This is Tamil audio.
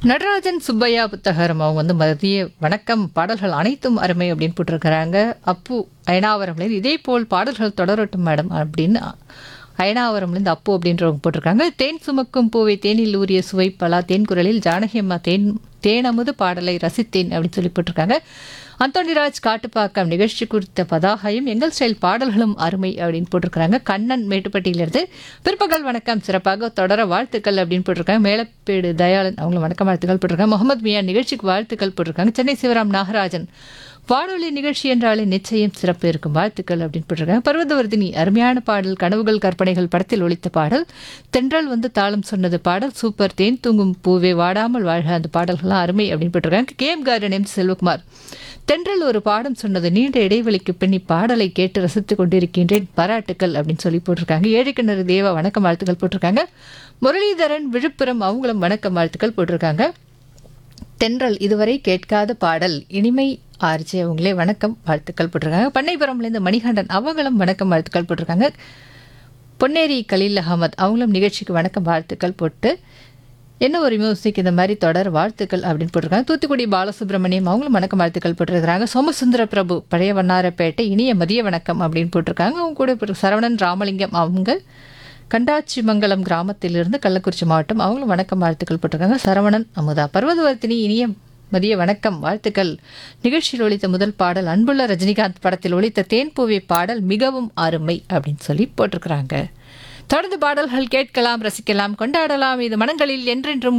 நடராஜன் சுப்பையா புத்தகரம் அவங்க வந்து மதிய வணக்கம் பாடல்கள் அனைத்தும் அருமை அப்படின்னு போட்டிருக்கிறாங்க அப்பு அயனாவரம்லேருந்து இதே போல் பாடல்கள் தொடரட்டும் மேடம் அப்படின்னு அயனாவரம்லேருந்து அப்பு அப்படின்றவங்க போட்டிருக்காங்க தேன் சுமக்கும் பூவை தேனில் ஊறிய சுவை பலா தேன் குரலில் ஜானகி அம்மா தேன் தேனமுது பாடலை ரசித்தேன் அப்படின்னு சொல்லி போட்டிருக்காங்க அந்தோணிராஜ் காட்டுப்பாக்கம் நிகழ்ச்சி குறித்த பதாகையும் எங்கள் ஸ்டைல் பாடல்களும் அருமை அப்படின்னு போட்டிருக்காங்க கண்ணன் மேட்டுப்பட்டியிலிருந்து பிற்பகல் வணக்கம் சிறப்பாக தொடர வாழ்த்துக்கள் அப்படின்னு போட்டிருக்காங்க மேலப்பேடு தயாளன் அவங்களும் வணக்கம் வாழ்த்துக்கள் போட்டிருக்காங்க முகமது மியா நிகழ்ச்சிக்கு வாழ்த்துக்கள் போட்டிருக்காங்க சென்னை சிவராம் நாகராஜன் வானொலி நிகழ்ச்சி என்றாலே நிச்சயம் சிறப்பு இருக்கும் வாழ்த்துக்கள் அப்படின்னு போட்டிருக்காங்க பர்வதவர்தினி அருமையான பாடல் கனவுகள் கற்பனைகள் படத்தில் ஒலித்த பாடல் தென்றல் வந்து தாளம் சொன்னது பாடல் சூப்பர் தேன் தூங்கும் பூவே வாடாமல் வாழ்க அந்த பாடல்கள்லாம் அருமை அப்படின்னு போட்டிருக்காங்க K M garden M Selvakumar தென்றல் ஒரு பாடம் சொன்னது நீண்ட இடைவெளிக்கு பின் பாடலை கேட்டு ரசித்துக் கொண்டிருக்கின்றேன் பாராட்டுக்கள் அப்படின்னு சொல்லி போட்டிருக்காங்க ஏழைக்கிணறு தேவா வணக்கம் வாழ்த்துக்கள் போட்டிருக்காங்க முரளிதரன் விழுப்புரம் அவங்களும் வணக்கம் வாழ்த்துக்கள் போட்டிருக்காங்க தென்றல் இதுவரை கேட்காத பாடல் இனிமை ஆர்ஜி அவங்களே வணக்கம் வாழ்த்துக்கள் போட்டிருக்காங்க பண்ணைபுரம்லேருந்து மணிகண்டன் அவங்களும் வணக்கம் வாழ்த்துக்கள் போட்டிருக்காங்க பொன்னேரி கலீல் அகமத் அவங்களும் நிகழ்ச்சிக்கு வணக்கம் வாழ்த்துக்கள் போட்டு என்ன ஒரு மியூசிக் இந்த மாதிரி தொடர் வாழ்த்துக்கள் அப்படின்னு போட்டிருக்காங்க தூத்துக்குடி பாலசுப்ரமணியம் அவங்களும் வணக்கம் வாழ்த்துக்கள் போட்டிருக்கிறாங்க சோமசுந்தர பிரபு பழைய வண்ணாரப்பேட்டை இனிய மதிய வணக்கம் அப்படின்னு போட்டிருக்காங்க அவங்க கூட இப்போ சரவணன் ராமலிங்கம் அவங்க கண்டாச்சிமங்கலம் கிராமத்திலிருந்து கள்ளக்குறிச்சி மாவட்டம் அவங்களும் வணக்கம் வாழ்த்துக்கள் போட்டிருக்காங்க சரவணன் அமுதா பர்வதவர்த்தினி இனிய மதிய வணக்கம் வாழ்த்துக்கள் நிகழ்ச்சியில் ஒலித்த முதல் பாடல் அன்புள்ள ரஜினிகாந்த் படத்தில் ஒலித்த தேன்பூவி பாடல் மிகவும் அருமை அப்படின்னு சொல்லி போட்டிருக்கிறாங்க தொடர்ந்து பாடல்கள் கேட்கலாம் ரசிக்கலாம் கொண்டாடலாம் இது மனங்களில் என்றென்றும்